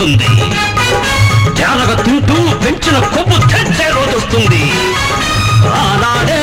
వస్తుంది జానగ తింటూ పెంచిన కొవ్వు తెచ్చే రోజు వస్తుంది ఆనాడే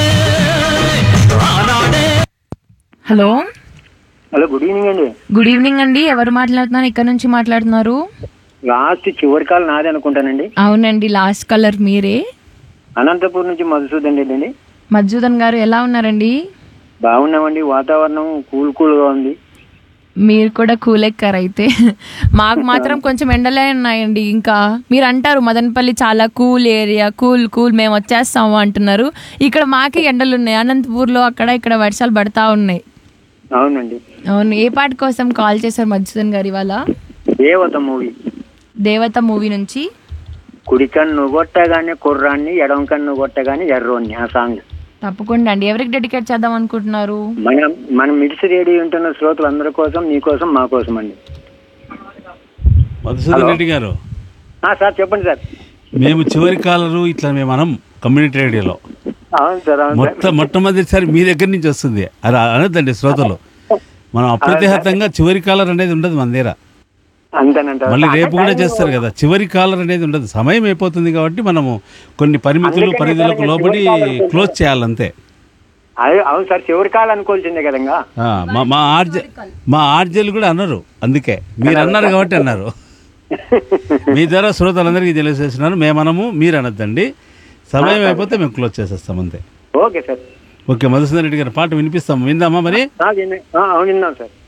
ఆనాడే హలో హలో గుడ్ ఈవినింగ్ అండి గుడ్ ఈవినింగ్ అండి ఎవరు మాట్లాడుతున్నారు ఇక్కడ నుంచి మాట్లాడుతున్నారు లాస్ట్ చివరి కాల్ నాది అనుకుంటానండి అవునండి లాస్ట్ కలర్ మీరే అనంతపూర్ నుంచి మధుసూదన్ రెడ్డి అండి మధుసూదన్ గారు ఎలా ఉన్నారండి బాగున్నామండి వాతావరణం కూల్ కూల్గా ఉంది మీరు కూడా కూల్ ఎక్కారు అయితే మాకు మాత్రం కొంచెం ఎండలే ఉన్నాయండి ఇంకా మీరు అంటారు మదనపల్లి చాలా కూల్ ఏరియా కూల్ కూల్ మేము వచ్చేస్తాము అంటున్నారు ఇక్కడ మాకే ఎండలు ఉన్నాయి అనంతపూర్లో అక్కడ ఇక్కడ వర్షాలు పడతా ఉన్నాయి అవునండి అవును ఏ పాట కోసం కాల్ చేశారు మధుసూదన్ గారు ఇవాళ దేవత మూవీ దేవత మూవీ నుంచి కుడి కన్ను కొట్టగానే కుర్రాన్ని ఎడమ కన్ను కొట్టగానే ఎర్రోన్ని ఆ సాంగ్ తప్పకుండా అండి ఎవరికి డెడికేట్ చేద్దాం అనుకుంటున్నారు మన మన మిడిసి రేడియో వింటున్న శ్రోతలు అందరి కోసం మీకోసం మా కోసం అండి మధుసూదన్ రెడ్డి గారు ఆ, సార్ చెప్పండి సార్ మేము చివరి కాలరు ఇట్లా మేము మనం కమ్యూనిటీ రేడియోలో అవును సార్ అవును సార్ మొత్తం మొట్టమొదటిసారి మీ దగ్గర నుంచి వస్తుంది అది అనొద్దండి శ్రోతలు మనం అప్రతిహతంగా చివరి కాలర్ అనేది ఉండదు మన దగ్గర అంతేనంటారు మళ్ళీ రేపు కూడా చేస్తారు కదా చివరి కాలర్ అనేది ఉండదు సమయం అయిపోతుంది కాబట్టి మనము కొన్ని పరిమితులు అందుకనే పరిధులకు సార్ లోబడి చివరి కాలం క్లోజ్ చేయాలంతే అదే అవును సార్ చివరి కాల్ అనుకోవాల్సిందే కదంగా ఆ, మా మా ఆర్జ మా ఆర్జలు కూడా అన్నారు అందుకే మీరు అన్నారు కాబట్టి అన్నారు మీ ద్వారా శ్రోతలందరికీ తెలియజేస్తున్నారు మేమనము మీరు అనొద్దండి సమయం అయిపోతే మేము క్లోజ్ చేసేస్తాం అంతే okay sir okay Madhusudan Reddy గారి పాట వినిపిస్తాము విందామా మరి ఆ, విన్న- ఆ, అవును విన్నాం సార్